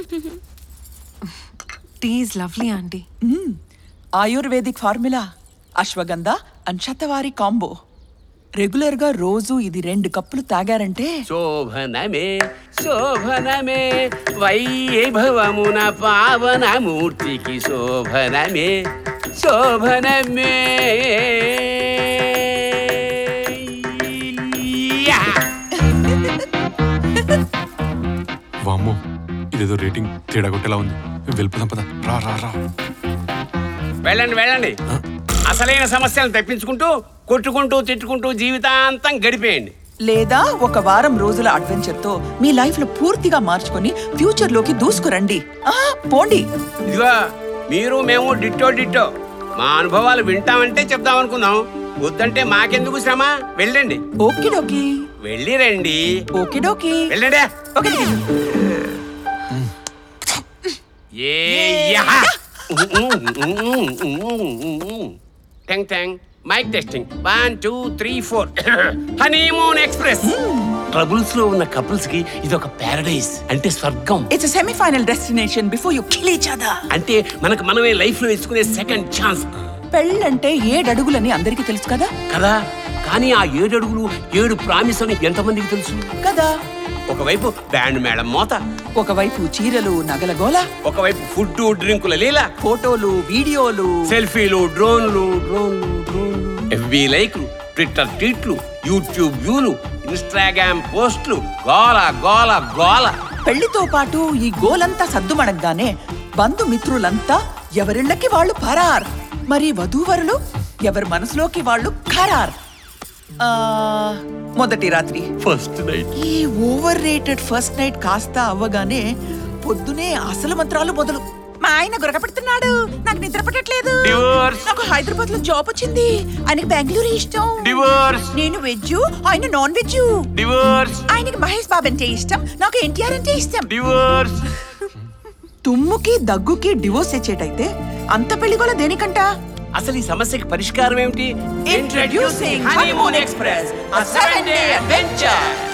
Tea is lovely aunty ayurvedic formula ashwagandha and shatavari combo రెగ్యులర్గా రోజు ఇది రెండు కప్పులు తాగారంటే శోభనమే శోభనమే వైభవమున పావన మూర్తికి శోభనమే శోభనమే యా! వామ్మో ఇదేదో రేటింగ్ తేడా కొట్టేలా ఉంది వెళ్ళిపోదాం పద రా రా రా వెళ్ళండి వెళ్ళండి అసలైన సమస్యలను తెప్పించుకుంటూ కొట్టుకుంటూ తిట్టుకుంటూ జీవితాంతం గడిపేయండి లేదా ఒక వారం రోజుల అడ్వెంచర్తో మీ లైఫ్ లో పూర్తిగా మార్చుకొని ఫ్యూచర్ లోకి దూసుకురండి ఆ, పోండి ఇదిగో మీరు మేము డిట్టో డిట్టో మా అనుభవాలు వింటామంటే చెప్దాం అనుకున్నాం వద్దంటే మాకెందుకు శ్రమ వెళ్ళండి ఓకే డోకి వెళ్ళి రండి ఓకే డోకి వెళ్ళండి ఓకే ఏ యహ! టెంగ్ టెంగ్ mike testing one two three four honeymoon express troubles లో ఉన్న కపుల్స్ కి ఇది ఒక పారడైజ్ అంటే స్వర్గం it's semifinal destination before you kill each other అంటే మనకు మనమే లైఫ్ లో ఇచ్చుకునే సెకండ్ ఛాన్స్ పెళ్ళంటే ఏడడుగులని అందరికీ తెలుసు కదా కదా కానీ ఆ ఏడు అడుగులు ఏడు ప్రామిస్ అని ఎంతమందికి తెలుసు కదా ఒకవైపు బ్యాండ్ మేడం మోత ఒకవైపు చీరలు నగల గోల ఒకవైపు ఫుడ్ డ్రింకుల లీల ఫోటోలు వీడియోలు సెల్ఫీలు డ్రోన్లు డ్రోన్లు డ్రోన్లు ఎఫ్బి లైక్లు ట్విట్టర్ ట్వీట్లు యూట్యూబ్ వ్యూలు ఇన్స్టాగ్రామ్ పోస్ట్లు గోల గోల గోల పెళ్లితో పాటు ఈ గోలంతా సద్దుమణగ్గానే బంధుమిత్రులంతా ఎవరిళ్ళకి వాళ్ళు పరార్ మరి వధూవరులు ఎవరి మనసులోకి వాళ్ళు ఖరార్ ఆ, మొదటి రాత్రి ఫస్ట్ నైట్ ఈ ఓవర్ రేటెడ్ ఫస్ట్ నైట్ కాస్త అవ్వగానే పొద్దునే అసలు మంత్రాలు మొదలు మా ఆయన గురకపెడుతున్నాడు నాకు నిద్ర పట్టట్లేదు Divorce. నాకు హైదరాబాద్ లో జాబ్ వచ్చింది ఆయనకి బెంగళూరు ఇష్టం డివోర్స్ నేను వెజ్ ఆయన నాన్ వెజ్ డివోర్స్ ఆయనకి మహేష్ బాబు అంటే ఇష్టం నాకు ఎన్టీఆర్ అంటే ఇష్టం డివోర్స్ తుమ్ముకి దగ్గుకి డివోర్స్ ఇచ్చేటైతే అంత పెళ్లి కూడా దేనికంట అసలు ఈ సమస్యకి పరిష్కారం ఏమిటి Introducing Honeymoon Express, a seven-day adventure.